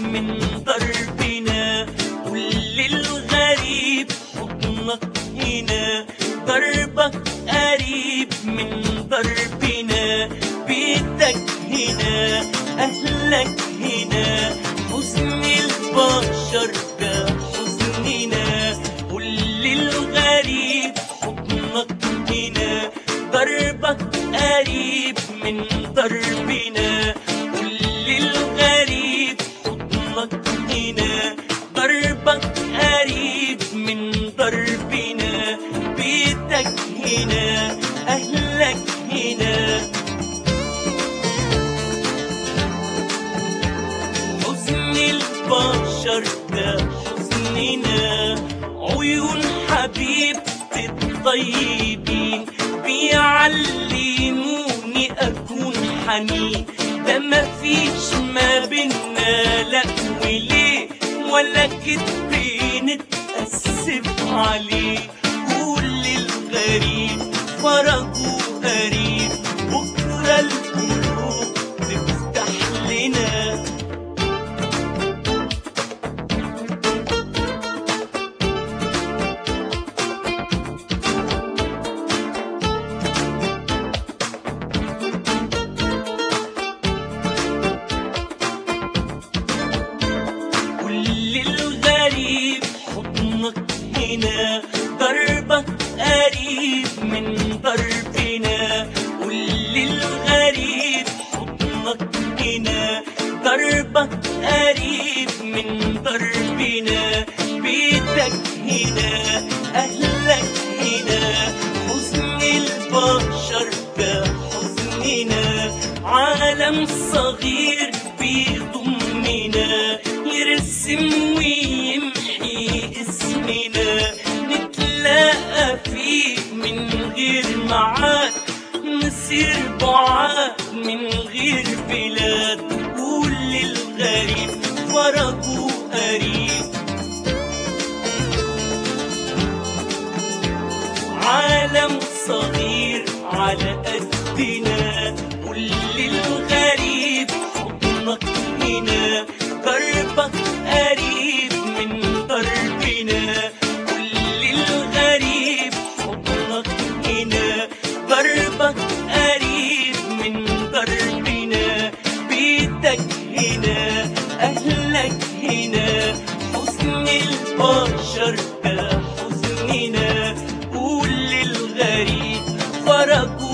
من دربنا كل الغريب حضنك هنا دربك قريب من دربنا بيتك هنا أهلك هنا حزن البشر ده حزننا كل الغريب حضنك هنا دربك قريب من دربنا كل الغريب حضنك هنا دربك قريب من دربنا بيتك هنا أهلك هنا حزن البشر ده حزننا عيون حبيبتي الطيبين بيعلموني أكون حنين ده مفيش ما بينا لا وليه ولا كدبين اتأسف عليه كل الغريب فرجه قريب بكرة القلوب تفتح لنا كل الغريب حضنك هنا ضربك قريب من ضربنا كل الغريب حضنك هنا ضربك قريب من ضربنا بيتك هنا أهلك هنا حزن البشر ده حزننا عالم صغير بيضمنا يرسم ويمحي اسمنا نتلاقى فيه من غير معاد نصير بعاد من غير بلاد قول للغريب فرجه قريب عالم صغير على قدنا كل الغريب حضنك هنا دربك قريب من دربنا كل الغريب حضنك هنا دربك قريب من دربنا بيتك هنا أهلك هنا حزن البشر ده حزننا قول للغريب فرجه